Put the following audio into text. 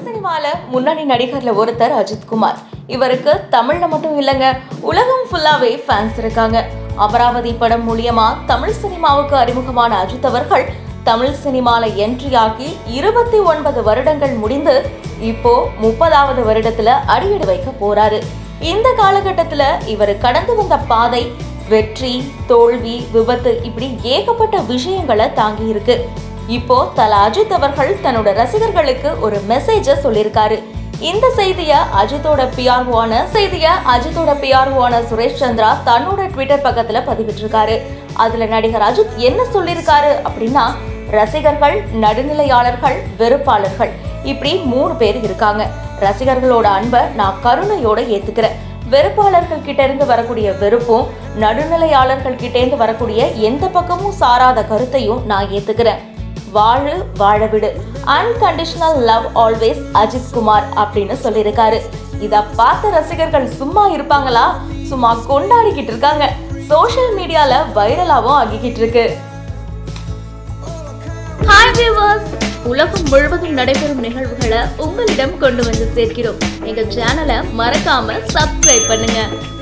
சினிமால முன்னணி நடிகர்ல ஒருத்தர் அஜித் குமார் இவருக்கு தமிழ்ல மட்டும் இல்லைங்க உலகம் ஃபுல்லாவே ஃபேன்ஸ் இருக்காங்க அமராவதி படம் மூலியமா தமிழ் சினிமாவுக்கு அறிமுகமான அஜித் அவர்கள் தமிழ் சினிமால என்ட்ரி ஆகி இருபத்தி ஒன்பது வருடங்கள் முடிந்து இப்போ முப்பதாவது வருடத்துல அடியெடு வைக்க போறாரு இந்த காலகட்டத்துல இவர் கடந்து வந்த பாதை வெற்றி தோல்வி விபத்து இப்படி ஏகப்பட்ட விஷயங்களை தாங்கி இருக்கு இப்போ தல அஜித் அவர்கள் தன்னோட ரசிகர்களுக்கு ஒரு மெசேஜ சொல்லியிருக்காரு இந்த செய்திய அஜித்தோட பிஆர்வான செய்திய அஜித்தோட பிஆர்வான சுரேஷ் சந்திரா தன்னோட ட்விட்டர் பக்கத்துல பதிவிட்டிருக்காரு அதுல நடிகர் அஜித் என்ன சொல்லியிருக்காரு அப்படின்னா ரசிகர்கள் நடுநிலையாளர்கள் வெறுப்பாளர்கள் இப்படி மூணு பேர் இருக்காங்க ரசிகர்களோட அன்பை நான் கருணையோட ஏத்துக்கிறேன் வெறுப்பாளர்கள் கிட்ட இருந்து வரக்கூடிய வெறுப்பும் நடுநிலையாளர்கள் கிட்ட இருந்து வரக்கூடிய எந்த பக்கமும் சாராத கருத்தையும் நான் ஏத்துக்கிறேன் வாழு வாழவிடு unconditional love always Ajith Kumar அப்படின்னு சொல்லியிருக்காரு இத பார்த்த ரசிகர்கள் சும்மா இருப்பாங்களா சும்மா கொண்டாடிக்கிட்டு இருக்காங்க சோஷியல் மீடியால வைரலாவும் ஆகிக்கிட்டு இருக்கு ஹாய் வியூவர்ஸ் உலகம் முழுவதும் நடைபெறும் நிகழ்வுகளை உங்களிடம் கொண்டு வந்து சேர்க்கிறோம் எங்க சேனலை மறக்காம சப்ஸ்கிரைப் பண்ணுங்க